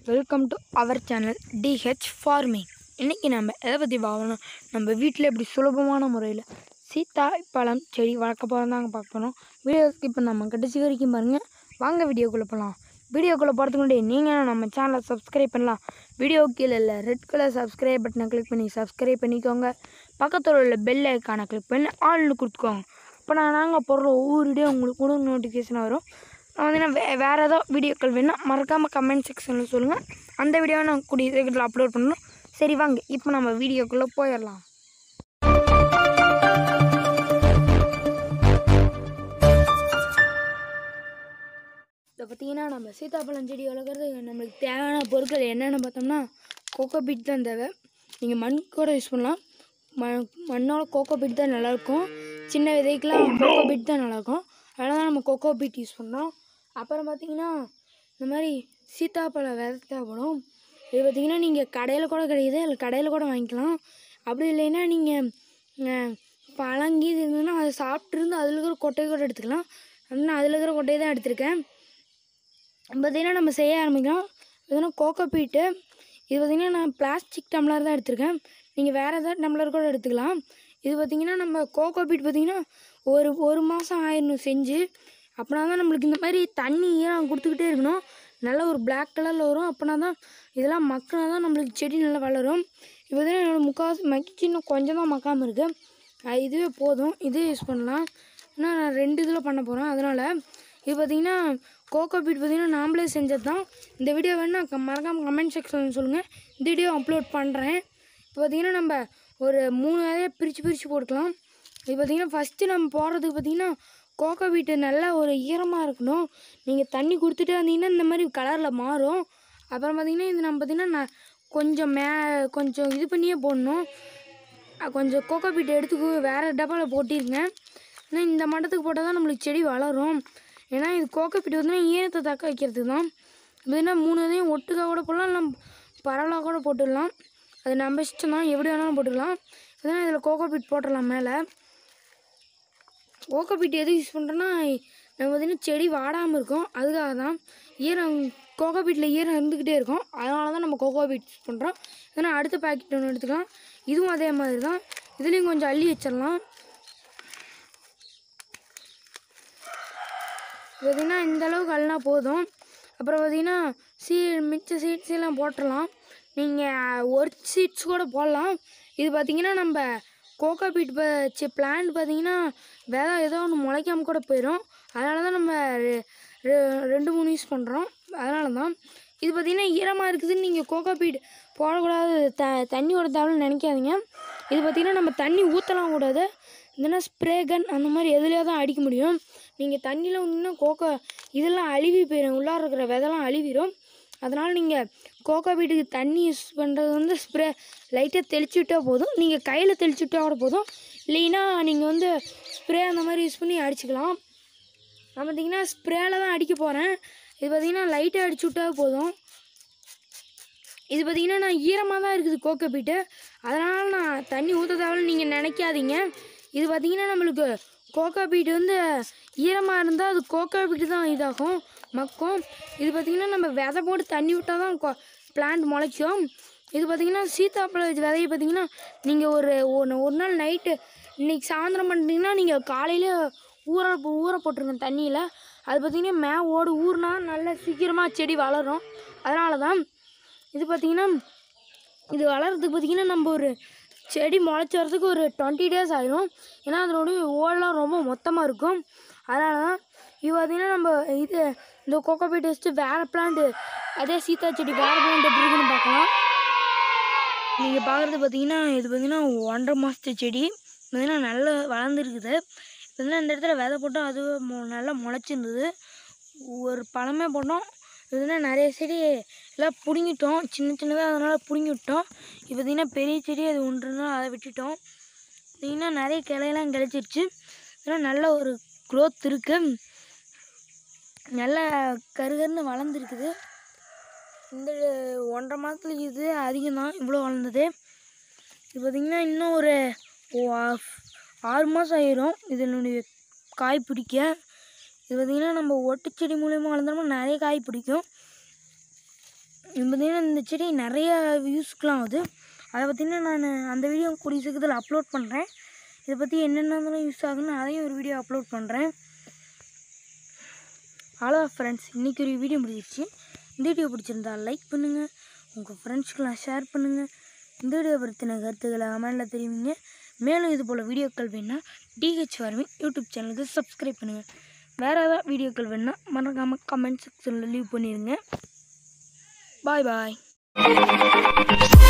welcome to our channel DH farming இன்றைக்கி நம்ம எதை பற்றி பார்க்கணும் நம்ம வீட்டில் எப்படி சுலபமான முறையில் சீத்தா பழம் செடி வளர்க்க போகிறோம் தாங்க பார்க்க போகிறோம் வீடியோ இப்போ நம்ம கடைசி வரைக்கும் பாருங்கள் வாங்க வீடியோக்குள்ளே போகலாம் வீடியோக்குள்ளே போகிறதுக்கு முன்னாடி நீங்கள் நம்ம சேனலை சப்ஸ்கிரைப் பண்ணலாம் வீடியோ கீழே இல்லை ரெட் கலர் சப்ஸ்கிரைப் பட்டனை கிளிக் பண்ணி சப்ஸ்கிரைப் பண்ணிக்கோங்க பக்கத்தில் உள்ள பெல் ஐக்கானை கிளிக் பண்ணி ஆள்னு கொடுத்துக்கோங்க அப்போ நான் நாங்கள் போடுற ஒவ்வொரு வீடியோ உங்களுக்கு கூட நோட்டிஃபிகேஷன் வரும் நான் வந்து நான் வே வேறு ஏதோ வீடியோக்கள் வேணால் மறக்காமல் கமெண்ட் செக்ஷனில் சொல்லுங்கள் அந்த வீடியோவை நான் கூடிய சீக்கிரத்தில் அப்லோட் பண்ணணும் சரி வாங்க இப்போ நம்ம வீடியோக்குள்ளே போயிடலாம் இப்போ பார்த்தீங்கன்னா நம்ம சீதாப்பழம் செடி வளர்க்குறது நம்மளுக்கு தேவையான பொருட்கள் என்னென்னு பார்த்தோம்னா கோகோ பீட் தான் தேவை நீங்கள் மண் கூட யூஸ் பண்ணலாம் மண் மண்ணோட கோகோ பீட் தான் நல்லாயிருக்கும் சின்ன விதைக்கெலாம் கோகோ பீட் தான் நல்லாயிருக்கும் அதனால தான் நம்ம கோகோ பீட் யூஸ் பண்ணுறோம் அப்புறம் பார்த்தீங்கன்னா இந்த மாதிரி சீத்தாப்பழம் விதை தேவைப்படும் இது பார்த்தீங்கன்னா நீங்கள் கடையில் கூட கிடைக்குது இல்லை கடையில் கூட வாங்கிக்கலாம் அப்படி இல்லைன்னா நீங்கள் பழங்கி இது இருந்ததுன்னா அதை சாப்பிட்ருந்து அதில் இருக்கிற கொட்டையை கூட எடுத்துக்கலாம் நான் அதில் இருக்கிற கொட்டையை தான் எடுத்திருக்கேன் பார்த்தீங்கன்னா நம்ம செய்ய ஆரம்பிக்கலாம் பார்த்தீங்கன்னா கோகோ பீட்டு இது பார்த்திங்கன்னா நான் பிளாஸ்டிக் டம்ளர் தான் எடுத்திருக்கேன் நீங்கள் வேறு ஏதாவது டம்ளர் கூட எடுத்துக்கலாம் இது பார்த்திங்கன்னா நம்ம கோகோ பீட் பார்த்திங்கன்னா ஒரு ஒரு மாதம் ஆயிடணும் செஞ்சு அப்படின்னா தான் நம்மளுக்கு இந்த மாதிரி தண்ணி ஈரம் கொடுத்துக்கிட்டே இருக்கணும் நல்ல ஒரு பிளாக் கலரில் வரும் அப்படின்னா தான் இதெல்லாம் மக்கினா தான் நம்மளுக்கு செடி நல்லா வளரும் இப்போ வந்து என்னோட முக்கால்வாசி மக்கிச்சு இன்னும் கொஞ்சம் தான் மக்காமல் இருக்குது இதுவே போதும் இதே யூஸ் பண்ணலாம் ஏன்னா நான் ரெண்டு இதில் பண்ண போகிறேன் அதனால் இது பார்த்திங்கன்னா கோகோ பீட் பார்த்திங்கன்னா நாம்ளே செஞ்சது தான் இந்த வீடியோ வேணால் க மறக்காமல் கமெண்ட் செக்ஷனில் சொல்லுங்கள் இந்த வீடியோ அப்லோட் பண்ணுறேன் இப்போ பார்த்திங்கன்னா நம்ம ஒரு மூணு வேலையை பிரித்து பிரித்து போட்டுக்கலாம் இது பார்த்திங்கன்னா ஃபஸ்ட்டு நம்ம போடுறதுக்கு பார்த்திங்கன்னா கோகோ பீட்டு நல்லா ஒரு ஈரமாக இருக்கணும் நீங்கள் தண்ணி கொடுத்துட்டே வந்தீங்கன்னா இந்த மாதிரி கலரில் மாறும் அப்புறம் பார்த்திங்கன்னா இது நம்ம பார்த்திங்கன்னா நான் கொஞ்சம் மே கொஞ்சம் இது பண்ணியே போடணும் அஹ் கொஞ்சம் கோகோ பீட் எடுத்து வேறு டப்பாவில் போட்டிருங்க ஏன்னா இந்த மட்டத்துக்கு போட்டால் தான் நம்மளுக்கு செடி வளரும் ஏன்னா இது கோகோ பீட் வந்து ஈரத்தை தக்க வைக்கிறதுக்கு தான் இதுனா மூணு இதையும் ஒட்டுக்காக கூட போடலாம் இல்லை பரவலாக கூட போட்டுடலாம் அது நம்ம இஷ்டம் தான் எப்படி வேணாலும் போட்டுக்கலாம் இதனால் இதில் கோகோ பீட் போட்டுடலாம் மேலே கோகோ பீட் எது யூஸ் பண்ணுறோன்னா நம்ம பார்த்தீங்கன்னா செடி வாடாமல் இருக்கும் அதுக்காக தான் ஈரம் கோகோ பீட்டில் ஈரம் இருந்துக்கிட்டே இருக்கும் அதனால தான் நம்ம கோகோ பீட் யூஸ் பண்ணுறோம் இதனால் அடுத்த பேக்கெட் ஒன்று எடுத்துக்கலாம் இதுவும் அதே மாதிரி தான் இதுலேயும் கொஞ்சம் அள்ளி வச்சிடலாம் பார்த்தீங்கன்னா இந்த அளவுக்கு அள்ளினா போதும் அப்புறம் பார்த்தீங்கன்னா சீ மிச்ச சீட்ஸ் எல்லாம் போட்டுடலாம் நீங்கள் ஒரு சீட்ஸ் கூட போடலாம் இது பார்த்தீங்கன்னா நம்ம கோகோ பீட் சி பிளான்ட் பார்த்தீங்கன்னா விதை ஏதோ ஒன்று முளைக்காம கூட போயிடும் அதனால தான் நம்ம ரெ- ரெ- ரெண்டு மூணு யூஸ் பண்ணுறோம் அதனால தான் இது பார்த்தீங்கன்னா ஈரமாக இருக்குதுன்னு நீங்கள் கோகோ பீட் போடக்கூடாது த தண்ணியோட தேவைன்னு நினைக்காதீங்க இது பார்த்தீங்கன்னா நம்ம தண்ணி ஊற்றலாம் கூடாது இல்லைன்னா ஸ்ப்ரே கன் அந்த மாதிரி எதுலேயே தான் அடிக்க முடியும் நீங்கள் தண்ணியில் வந்து கோகோ இதெல்லாம் அழுவி போயிடும் உள்ளார இருக்கிற விதெல்லாம் அழுவிடும் அதனால் நீங்கள் கோகோ பீட்டுக்கு தண்ணி யூஸ் பண்ணுறது வந்து ஸ்ப்ரே லைட்டாக தெளிச்சு விட்டால் போதும் நீங்கள் கையில் தெளிச்சு விட்டால் கூட போதும் இல்லைன்னா நீங்கள் வந்து ஸ்ப்ரே அந்த மாதிரி யூஸ் பண்ணி அடிச்சுக்கலாம் நான் பார்த்தீங்கன்னா ஸ்ப்ரேல தான் அடிக்க போகிறேன் இது பார்த்தீங்கன்னா லைட்டாக அடிச்சு விட்டா போதும் இது பார்த்தீங்கன்னா நான் ஈரமாக தான் இருக்குது கோகோ பீட்டு அதனால் நான் தண்ணி ஊற்ற தேவைன்னு நீங்கள் நினைக்காதீங்க இது பார்த்தீங்கன்னா நம்மளுக்கு கோகோ பீட் வந்து ஈரமாக இருந்தால் அது கோகோ பீட்டு தான் இதாகும் மக்கும் இது பார்த்தீங்கன்னா நம்ம விதை போட்டு தண்ணி விட்டால் தான் பிளான்ட் முளைக்கும் இது பார்த்தீங்கன்னா சீத்தாப்பழ விதையை பார்த்தீங்கன்னா நீங்கள் ஒரு ஒன்று ஒரு நாள் நைட்டு இன்னைக்கு சாயந்தரம் பண்ணிட்டீங்கன்னா நீங்கள் காலையில் ஊற ஊற போட்டுருங்க தண்ணியில் அது பார்த்தீங்கன்னா மே ஓடு ஊறினா நல்லா சீக்கிரமாக செடி வளரும் அதனால தான் இது பார்த்தீங்கன்னா இது வளர்றதுக்கு பார்த்தீங்கன்னா நம்ம ஒரு செடி முளைச்சி வரதுக்கு ஒரு டுவெண்ட்டி டேஸ் ஆயிரும் ஏன்னா அதனுடைய ஓடெல்லாம் ரொம்ப மொத்தமாக இருக்கும் அதனால தான் இது பார்த்தீங்கன்னா நம்ம இது இந்த கோகோ பீட் வச்சுட்டு வேறு பிளான்ட்டு அதே சீதா செடி வேறு பிளான்ட் எப்படி இருக்குன்னு பார்க்கலாம் நீங்கள் பார்க்குறது பார்த்தீங்கன்னா இது பார்த்தீங்கன்னா ஒன்றரை மாதத்து செடி பார்த்தீங்கன்னா நல்லா வளர்ந்துருக்குது பார்த்தீங்கன்னா இந்த இடத்துல விதை போட்டோம் அது மொ- நல்லா முளைச்சிருந்தது ஒரு பழமே போட்டோம் இதுனா நிறைய செடி எல்லாம் பிடுங்கிட்டோம் சின்ன சின்னதாக அதனால் பிடுங்கி விட்டோம் இப்போ பார்த்தீங்கன்னா பெரிய செடி அது ஒன்றுனா அதை விட்டுட்டோம் பார்த்தீங்கன்னா நிறைய கிளையெல்லாம் கிடச்சிருச்சு இதெல்லாம் நல்ல ஒரு க்ரோத் இருக்குது நல்லா கருகருன்னு வளர்ந்துருக்குது இந்த ஒன்றரை மாதத்துல இது அதிகம் தான் இவ்வளோ வளர்ந்தது இது பார்த்திங்கன்னா இன்னும் ஒரு ஓ- ஆ- ஆறு மாதம் ஆயிரும் இதனுடைய காய் பிடிக்க இது பார்த்திங்கன்னா நம்ம ஒட்டுச்செடி மூலியமாக வளர்ந்தோம்னா நிறைய காய் பிடிக்கும் இது பார்த்திங்கன்னா இந்த செடி நிறைய யூஸ்க்கெலாம் ஆகுது அதை பார்த்திங்கன்னா நான் அந்த வீடியோ கூடிய சீக்கிரத்தில் அப்லோட் பண்ணுறேன் இதை பற்றி என்னென்னலாம் யூஸ் ஆகுன்னு அதையும் ஒரு வீடியோ அப்லோட் பண்ணுறேன் ஹலோ ஃப்ரெண்ட்ஸ் இன்றைக்கி ஒரு வீடியோ முடிஞ்சிருச்சு இந்த வீடியோ பிடிச்சிருந்தா லைக் பண்ணுங்கள் உங்கள் ஃப்ரெண்ட்ஸ்க்கெலாம் ஷேர் பண்ணுங்கள் இந்த வீடியோ பற்றின கருத்துக்களை கமெண்டில் தெரிவிங்க மேலும் இது போல் வீடியோக்கள் வேணுன்னா டிஹெச் வர்மி யூடியூப் சேனலுக்கு சப்ஸ்கிரைப் பண்ணுங்கள் வேறு ஏதாவது வீடியோக்கள் வேணுன்னா மறக்காமல் கமெண்ட் செக்ஷனில் லீவ் பண்ணிடுங்க பாய் பாய்